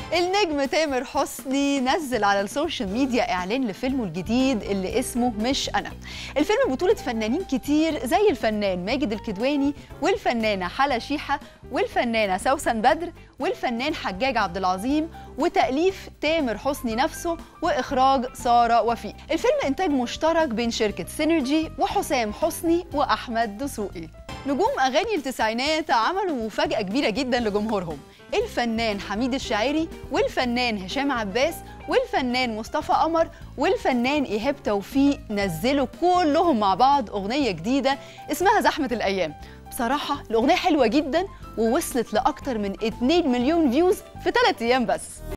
النجم تامر حسني نزل على السوشيال ميديا اعلان لفيلمه الجديد اللي اسمه مش انا الفيلم بطولة فنانين كتير زي الفنان ماجد الكدواني والفنانة حلا شيحة والفنانة سوسن بدر والفنان حجاج عبد العظيم وتأليف تامر حسني نفسه وإخراج سارة وفيق الفيلم إنتاج مشترك بين شركة سينرجي وحسام حسني وأحمد دسوقي نجوم أغاني التسعينات عملوا مفاجأة كبيرة جدا لجمهورهم الفنان حميد الشاعري والفنان هشام عباس والفنان مصطفى قمر والفنان إيهاب توفيق نزلوا كلهم مع بعض أغنية جديدة اسمها زحمة الأيام بصراحة الأغنية حلوة جدا ووصلت لأكتر من 2 مليون فيوز في 3 أيام بس